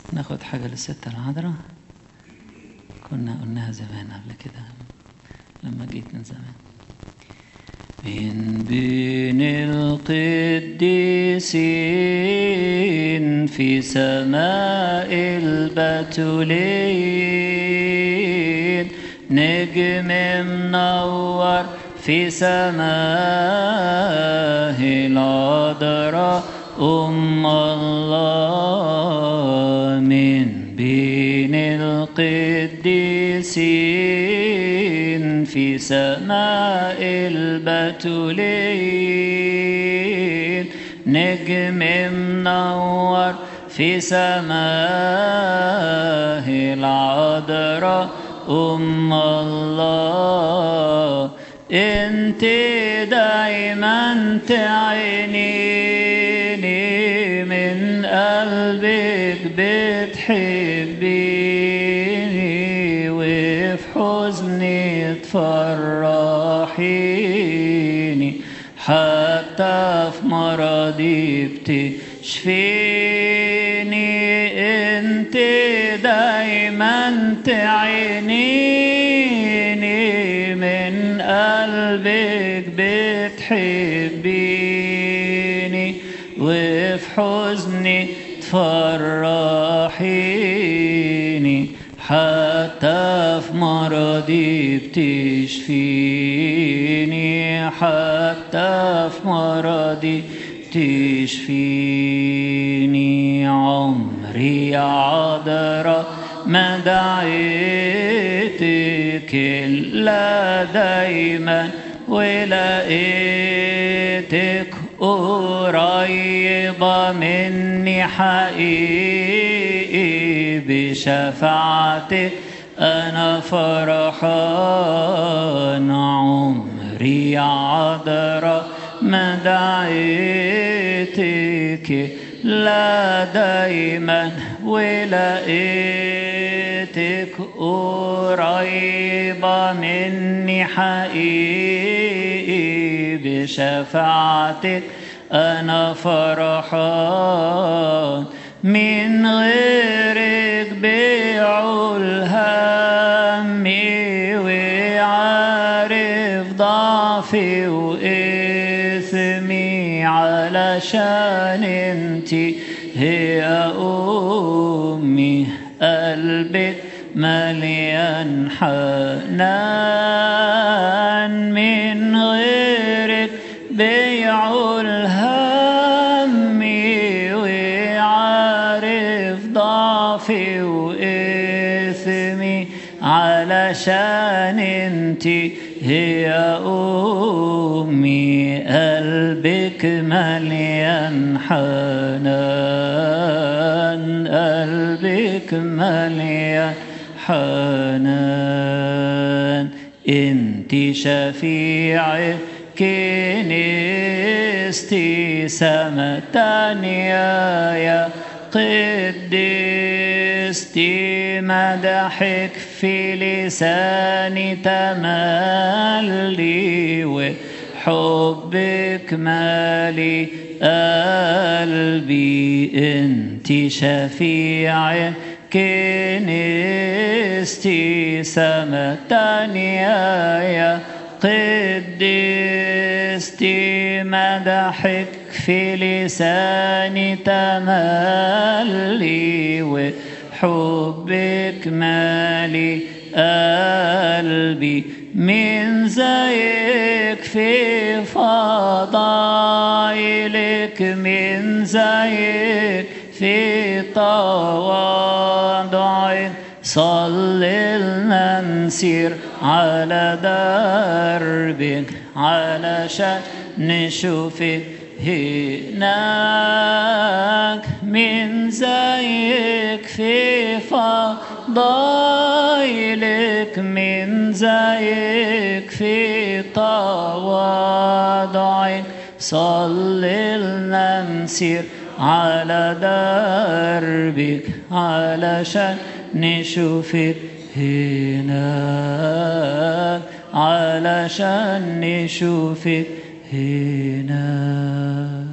ناخد حاجة للستة العذراء كنا قلناها زمان قبل كده لما جيت من زمان من بين القديسين في سماء البتولين نجم منور في سماه العذراء أم الله من بين القديسين في سماء البتولين نجم منور في سماه العذراء أم الله انت دايما تعينيني من قلبك بتحبيني وفي حزني تفرحيني حتى في مرضي بتشفيني انت دايما تعينيني من قلبك بتحبيني وفي حزني تفرحيني حتى في مرضي بتشفيني حتى في مرضي تشفيني عمري عذرا ما دعيتك إلا دايما ولقيتك قريبة مني حقيقي بشفاعتك أنا فرحان عمري عذرا ما دعيتك لا دايما ولقيتك قريبة مني حقيقي بشفاعتك أنا فرحان من غيرك بيعول همي وعارف ضعفي وإثمي علشان انتي هي أمي قلبك مليان حنان من غيرك بيعول همي وعارف ضعفي وإثمي علشان انتي هي أمي قلبك مليان حنان قلبك مليان حنان انت شفيعي كنستي سمتانيا يا قدستي مدحك في لساني تملي وحبك مالي قلبي انت شفيعي كنستي سمتانيا يا قدستي مدحك في لساني تملي وحبك مالي قلبي من زيك في فضائلك من زيك في تواضعك صلي لنا نسير على دربك علشان نشوفك هناك من زيك في فضائلك من زيك في تواضعك صلي لنا نسير على دربك علشان نشوفك هناك علشان نشوفك هناك